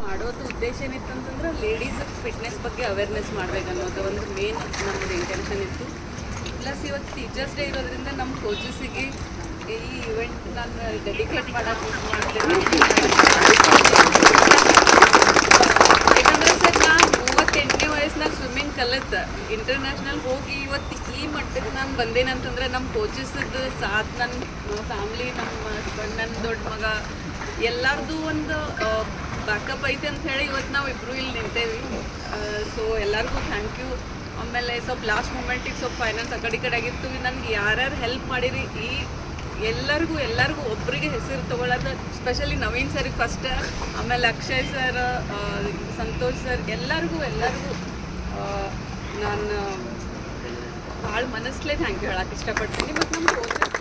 ಮಾಡೋದು ಉದ್ದೇಶ ಏನಿತ್ತು ಅಂತಂದ್ರೆ ಲೇಡೀಸ್ ಫಿಟ್ನೆಸ್ ಬಗ್ಗೆ ಅವೇರ್ನೆಸ್ ಮಾಡ್ಬೇಕು ಅನ್ನೋದು ಒಂದು ಮೇನ್ ನಮ್ಮದು ಇಂಟೆನ್ಷನ್ ಇತ್ತು ಪ್ಲಸ್ ಇವತ್ತು ಟೀಚರ್ಸ್ ಡೇ ಇರೋದ್ರಿಂದ ನಮ್ಮ ಕೋಚಸ್ಸಿಗೆ ಈ ಇವೆಂಟ್ ನಾನು ಡೆಡಿಕೇಟ್ ಮಾಡೋಕೆ ಮಾಡ್ತೀನಿ ಯಾಕಂದ್ರೆ ಸರ್ ನಾ ಮೂವತ್ತೆಂಟನೇ ವಯಸ್ಸಿನಾಗ ಸ್ವಿಮ್ಮಿಂಗ್ ಕಲಿತ ಇಂಟರ್ನ್ಯಾಷನಲ್ ಹೋಗಿ ಇವತ್ತು ಈ ಮಟ್ಟಕ್ಕೆ ನಾನು ಬಂದೇನಂತಂದ್ರೆ ನಮ್ಮ ಕೋಚಸ್ದು ಸಾಥ್ ನನ್ನ ಫ್ಯಾಮ್ಲಿ ನಮ್ಮ ಹಸ್ಬೆಂಡ್ ನನ್ನ ದೊಡ್ಡ ಮಗ ಎಲ್ಲರದು ಒಂದು ಬ್ಯಾಕಪ್ ಐತೆ ಅಂತ ಹೇಳಿ ಇವತ್ತು ನಾವು ಇಬ್ಬರು ಇಲ್ಲಿ ನಿಂತೇವಿ ಸೊ ಎಲ್ಲರಿಗೂ ಥ್ಯಾಂಕ್ ಯು ಆಮೇಲೆ ಸ್ವಲ್ಪ ಲಾಸ್ಟ್ ಮೂಮೆಂಟಿಗೆ ಸ್ವಲ್ಪ ಫೈನಾನ್ಸ್ ಆ ಕಡೆ ಈ ಕಡೆ ಆಗಿತ್ತು ನನಗೆ ಯಾರ್ಯಾರು ಹೆಲ್ಪ್ ಮಾಡಿರಿ ಈ ಎಲ್ಲರಿಗೂ ಎಲ್ಲರಿಗೂ ಒಬ್ಬರಿಗೆ ಹೆಸರು ತಗೊಳ್ಳೋದು ಸ್ಪೆಷಲಿ ನವೀನ್ ಸರ್ಗೆ ಫಸ್ಟ್ ಆಮೇಲೆ ಅಕ್ಷಯ್ ಸರ್ ಸಂತೋಷ್ ಸರ್ ಎಲ್ಲರಿಗೂ ಎಲ್ಲರಿಗೂ ನಾನು ಭಾಳ ಮನಸ್ಲೇ ಥ್ಯಾಂಕ್ ಯು ಹೇಳಕ್ಕೆ ಇಷ್ಟಪಡ್ತೀನಿ ಮತ್ತು ನಮ್ಮ ಕೋಚಸ್